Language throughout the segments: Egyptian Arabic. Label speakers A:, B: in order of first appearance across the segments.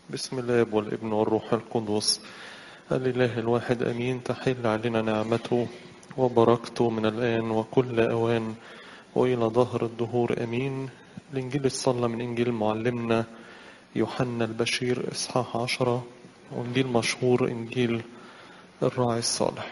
A: بسم الله والابن والروح القدس الإله الواحد أمين تحل علينا نعمته وبركته من الآن وكل أوان وإلى ظهر الدهور أمين الإنجيل الصلى من إنجيل معلمنا يوحنا البشير إصحاح عشرة وإنجيل مشهور إنجيل الراعي الصالح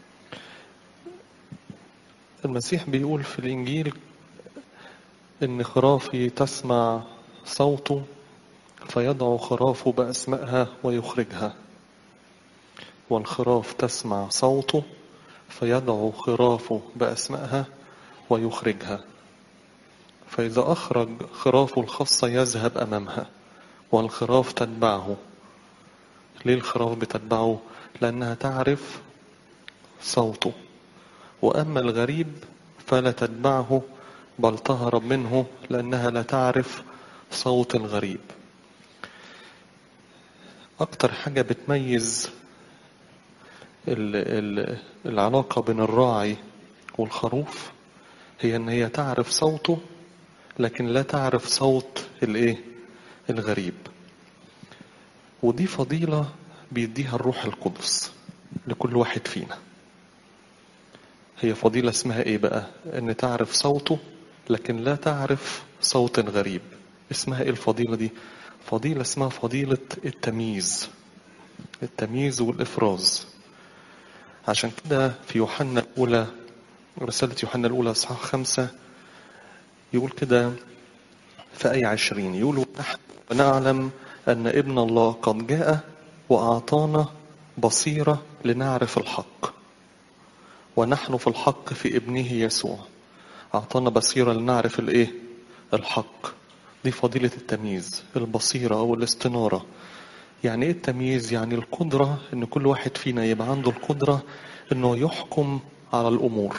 A: المسيح بيقول في الإنجيل إن خرافي تسمع صوته فيدعو خرافه بأسمائها ويخرجها والخراف تسمع صوته فيدعو خرافه بأسمائها ويخرجها فإذا أخرج خرافه الخاصة يذهب أمامها والخراف تتبعه ليه الخراف بتتبعه؟ لأنها تعرف صوته وأما الغريب فلا تتبعه بل تهرب منه لأنها لا تعرف صوت الغريب أكتر حاجة بتميز ال ال العلاقة بين الراعي والخروف هي إن هي تعرف صوته لكن لا تعرف صوت الإيه؟ الغريب ودي فضيلة بيديها الروح القدس لكل واحد فينا هي فضيلة اسمها إيه بقى؟ إن تعرف صوته لكن لا تعرف صوت غريب اسمها إيه الفضيلة دي؟ فضيلة اسمها فضيلة التمييز التمييز والإفراز عشان كده في يوحنا الأولى رسالة يوحنا الأولى إصحاح خمسة يقول كده في آية عشرين يقول نحن ونعلم أن ابن الله قد جاء وأعطانا بصيرة لنعرف الحق ونحن في الحق في ابنه يسوع أعطانا بصيرة لنعرف الإيه الحق دي فضيلة التمييز البصيرة أو الاستنارة يعني إيه التمييز يعني القدرة إن كل واحد فينا يبقى عنده القدرة إنه يحكم على الأمور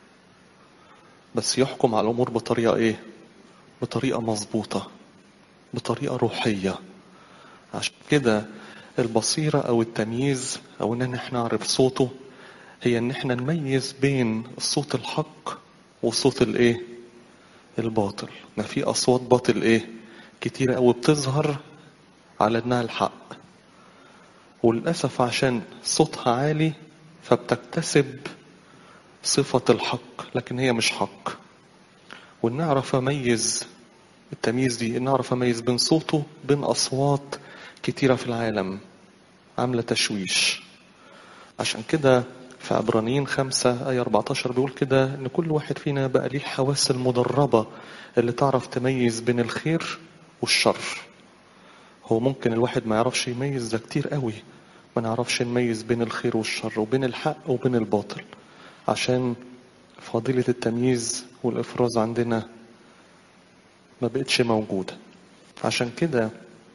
A: بس يحكم على الأمور بطريقة إيه بطريقة مظبوطة بطريقة روحية عشان كده البصيرة أو التمييز أو إن احنا نعرف صوته هي إن احنا نميز بين الصوت الحق وصوت الإيه الباطل ما في أصوات باطل إيه كتيرة أوي بتظهر على إنها الحق وللأسف عشان صوتها عالي فبتكتسب صفة الحق لكن هي مش حق ونعرف أميز التمييز دي نعرف أميز بين صوته بين أصوات كتيرة في العالم عاملة تشويش عشان كده في عبرانيين خمسة آية 14 بيقول كده إن كل واحد فينا بقى ليه الحواس المدربة اللي تعرف تميز بين الخير والشر هو ممكن الواحد ما يعرفش يميز ده كتير قوي ما نعرفش نميز بين الخير والشر وبين الحق وبين الباطل عشان فضيلة التمييز والإفراز عندنا ما بقتش موجودة عشان كده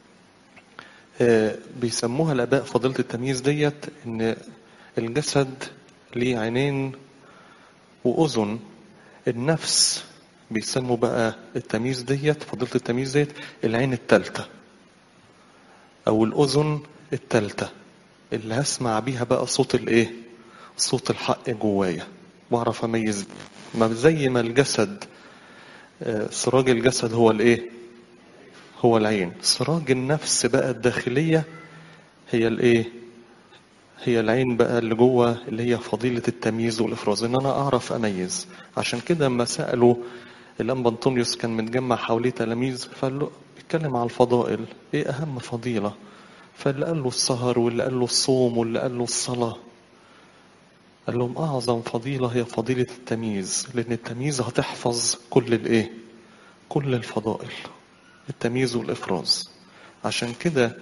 A: بيسموها الآباء فضيلة التمييز ديت إن الجسد ليه عينين وأذن النفس بيسموا بقى التمييز ديت فضيلة التمييز ديت العين التالتة أو الأذن التالتة اللي هسمع بيها بقى صوت الإيه؟ صوت الحق جوايا وأعرف أميز ما زي ما الجسد سراج الجسد هو الإيه؟ هو العين سراج النفس بقى الداخلية هي الإيه؟ هي العين بقى اللي جوه اللي هي فضيلة التمييز والإفراز إن أنا أعرف أميز عشان كده لما سألوا الأنبا أنطونيوس كان متجمع حواليه تلاميذ فقال له بيتكلم على الفضائل إيه أهم فضيلة فاللي قال له السهر واللي قال له الصوم واللي قال له الصلاة قال لهم أعظم فضيلة هي فضيلة التمييز لأن التمييز هتحفظ كل الإيه كل الفضائل التمييز والإفراز عشان كده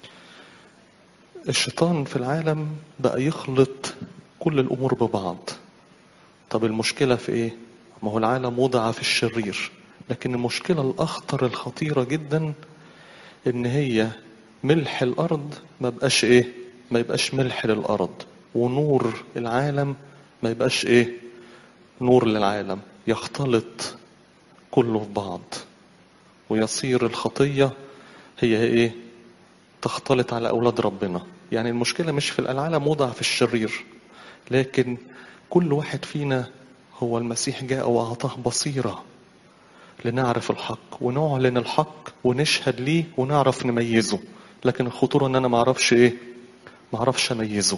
A: الشيطان في العالم بقى يخلط كل الأمور ببعض طب المشكلة في إيه؟ ما هو العالم وضع في الشرير لكن المشكلة الأخطر الخطيرة جدا إن هي ملح الأرض ما بقاش إيه؟ ما يبقاش ملح للأرض ونور العالم ما يبقاش إيه؟ نور للعالم يختلط كله في بعض ويصير الخطية هي إيه؟ تختلط على أولاد ربنا يعني المشكلة مش في العالم وضع في الشرير لكن كل واحد فينا هو المسيح جاء وأعطاه بصيرة لنعرف الحق ونعلن الحق ونشهد ليه ونعرف نميزه لكن الخطورة ان انا معرفش ايه معرفش اميزه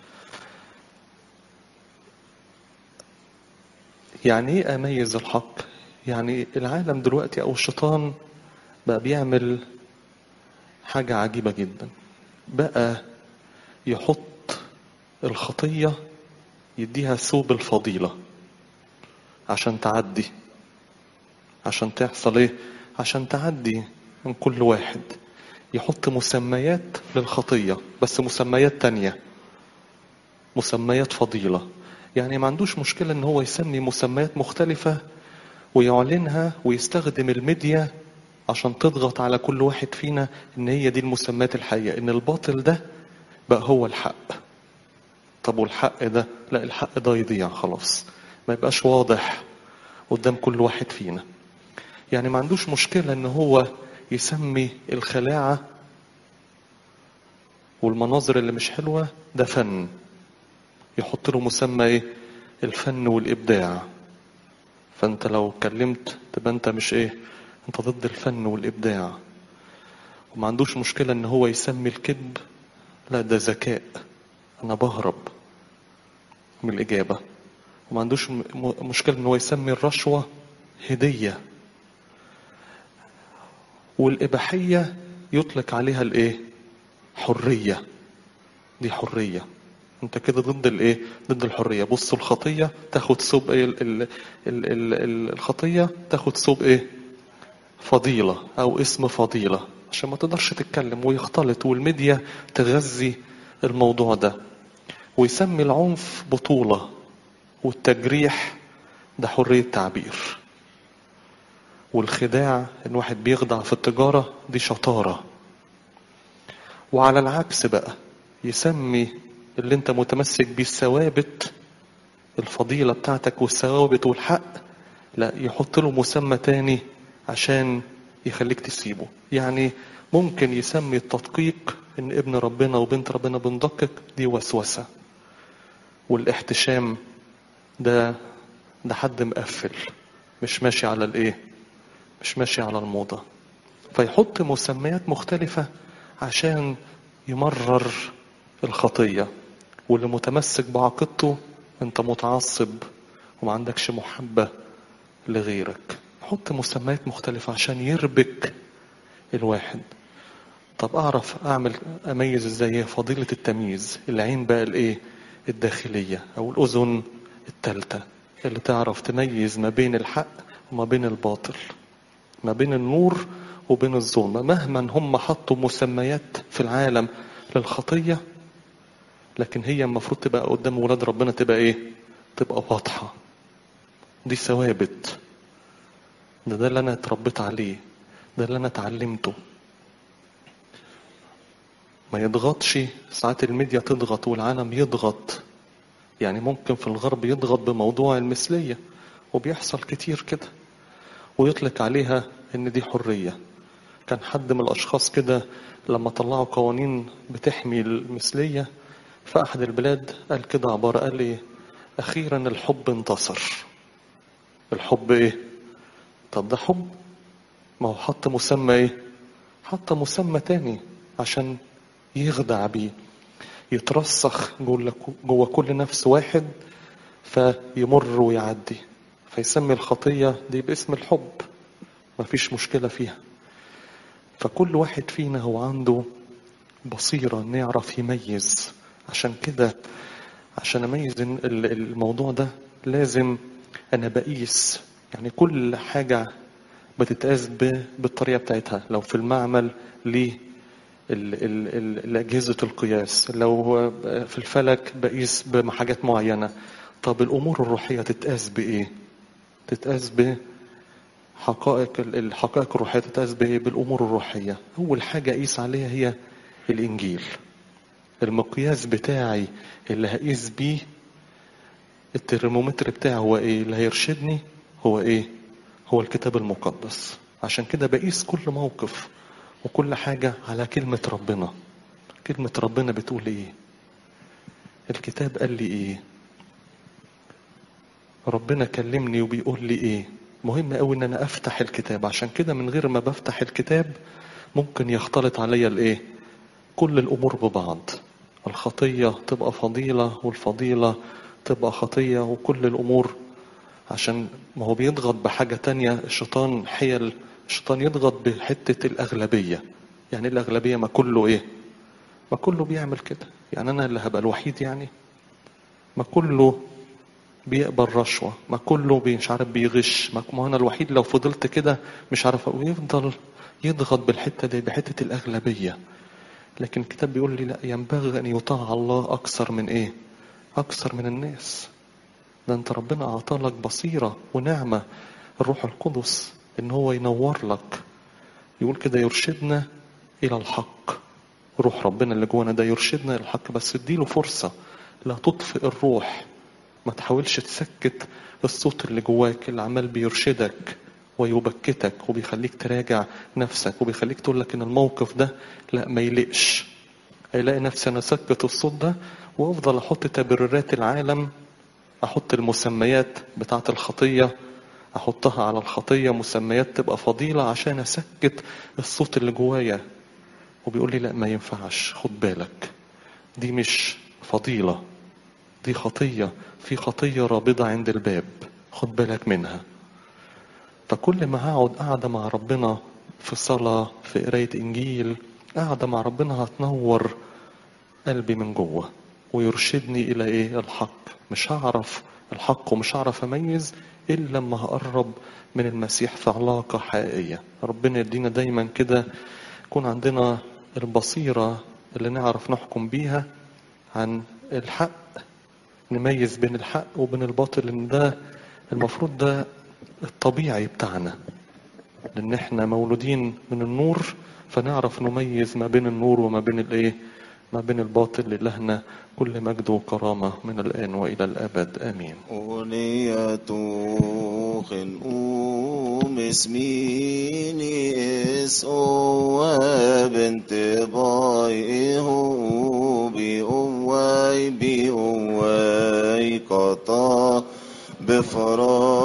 A: يعني ايه اميز الحق يعني العالم دلوقتي او الشيطان بقى بيعمل حاجة عجيبة جدا بقى يحط الخطية يديها ثوب الفضيلة عشان تعدي عشان تحصل ايه عشان تعدي من كل واحد يحط مسميات للخطية بس مسميات تانية مسميات فضيلة يعني ما عندوش مشكلة ان هو يسمي مسميات مختلفة ويعلنها ويستخدم الميديا عشان تضغط على كل واحد فينا ان هي دي المسميات الحقيقية ان الباطل ده بقى هو الحق طب والحق ده لا الحق ده يضيع خلاص ما يبقاش واضح قدام كل واحد فينا يعني ما عندوش مشكلة ان هو يسمي الخلاعة والمناظر اللي مش حلوة ده فن يحط له مسمى ايه الفن والابداع فانت لو اتكلمت تبقى انت مش ايه انت ضد الفن والابداع وما عندوش مشكلة ان هو يسمي الكذب لا ده ذكاء انا بهرب من الاجابة وما عندوش مشكلة ان هو يسمي الرشوة هدية والإباحية يطلق عليها الإيه؟ حرية دي حرية أنت كده ضد الإيه؟ ضد الحرية بص الخطية تاخد ثوب إيه ال ال ال ال الخطية تاخد ثوب إيه؟ فضيلة أو اسم فضيلة عشان ما تقدرش تتكلم ويختلط والميديا تغذي الموضوع ده ويسمي العنف بطولة والتجريح ده حرية تعبير والخداع ان واحد بيخدع في التجارة دي شطارة وعلى العكس بقى يسمي اللي انت متمسك بيه الثوابت الفضيلة بتاعتك والثوابت والحق لا يحط له مسمى تاني عشان يخليك تسيبه يعني ممكن يسمي التدقيق ان ابن ربنا وبنت ربنا بندقق دي وسوسة والاحتشام ده ده حد مقفل مش ماشي على الايه مش ماشي على الموضة فيحط مسميات مختلفة عشان يمرر الخطية واللي متمسك بعقيدته انت متعصب وما عندكش محبة لغيرك حط مسميات مختلفة عشان يربك الواحد طب اعرف اعمل اميز ازاي هي فضيلة التمييز العين بقى الايه الداخلية او الاذن التالتة اللي تعرف تميز ما بين الحق وما بين الباطل ما بين النور وبين الظلمة مهما هم حطوا مسميات في العالم للخطية لكن هي المفروض تبقى قدام ولاد ربنا تبقى ايه تبقى واضحة دي ثوابت ده ده اللي انا اتربيت عليه ده اللي انا اتعلمته ما يضغطش ساعات الميديا تضغط والعالم يضغط يعني ممكن في الغرب يضغط بموضوع المثلية وبيحصل كتير كده ويطلق عليها ان دي حرية كان حد من الاشخاص كده لما طلعوا قوانين بتحمي المثلية في احد البلاد قال كده عبارة قال ايه اخيرا الحب انتصر الحب ايه طب ده حب ما هو حط مسمى ايه حط مسمى تاني عشان يخدع بيه يترسخ جوه كل نفس واحد فيمر ويعدي فيسمي الخطية دي باسم الحب مفيش مشكلة فيها فكل واحد فينا هو عنده بصيرة ان يعرف يميز عشان كده عشان اميز الموضوع ده لازم انا بقيس يعني كل حاجة بتتقاس بالطريقة بتاعتها لو في المعمل ليه الأجهزة القياس لو في الفلك بقيس بحاجات معينة طب الأمور الروحية تتقاس بإيه تتقاس بحقائق الحقائق الروحية تتقاس بإيه بالأمور الروحية أول حاجة أقيس عليها هي الإنجيل المقياس بتاعي اللي هقيس بيه الترمومتر بتاعي هو إيه اللي هيرشدني هو إيه هو الكتاب المقدس عشان كده بقيس كل موقف وكل حاجة على كلمة ربنا كلمة ربنا بتقول ايه الكتاب قال لي ايه ربنا كلمني وبيقول لي ايه مهم قوي ان انا افتح الكتاب عشان كده من غير ما بفتح الكتاب ممكن يختلط عليا الايه كل الأمور ببعض الخطية تبقى فضيلة والفضيلة تبقى خطية وكل الأمور عشان ما هو بيضغط بحاجة تانية الشيطان حيل الشيطان يضغط بحتة الأغلبية يعني الأغلبية ما كله إيه ما كله بيعمل كده يعني أنا اللي هبقى الوحيد يعني ما كله بيقبل رشوة ما كله بي- مش عارف بيغش ما ما أنا الوحيد لو فضلت كده مش عارف ويفضل يضغط بالحتة دي بحتة الأغلبية لكن الكتاب بيقول لي لا ينبغي أن يطاع الله أكثر من إيه أكثر من الناس ده أنت ربنا أعطالك بصيرة ونعمة الروح القدس إن هو ينور لك يقول كده يرشدنا إلى الحق روح ربنا اللي جوانا ده يرشدنا إلى الحق بس اديله فرصة لا تطفئ الروح ما تحاولش تسكت الصوت اللي جواك اللي عمال بيرشدك ويبكتك وبيخليك تراجع نفسك وبيخليك تقول لك ان الموقف ده لا ما يلقش هيلاقي نفسي انا اسكت الصوت ده وافضل احط تبريرات العالم احط المسميات بتاعه الخطيه احطها على الخطيه مسميات تبقى فضيله عشان اسكت الصوت اللي جوايا وبيقول لي لا ما ينفعش خد بالك دي مش فضيله دي خطيه في خطيه رابضه عند الباب خد بالك منها فكل ما هقعد قاعدة مع ربنا في صلاة في قراية إنجيل قاعدة مع ربنا هتنور قلبي من جوه ويرشدني إلى إيه الحق مش هعرف الحق ومش هعرف أميز إلا لما هقرب من المسيح في علاقة حقيقية ربنا يدينا دايما كده يكون عندنا البصيرة اللي نعرف نحكم بيها عن الحق نميز بين الحق وبين الباطل ان ده المفروض ده الطبيعي بتاعنا لان احنا مولودين من النور فنعرف نميز ما بين النور وما بين الايه ما بين الباطل لإلهنا كل مجد وكرامة من الآن وإلى الأبد آمين
B: Oniatuchen umismini is oabente by ehu bi uwai bi uwai kata befara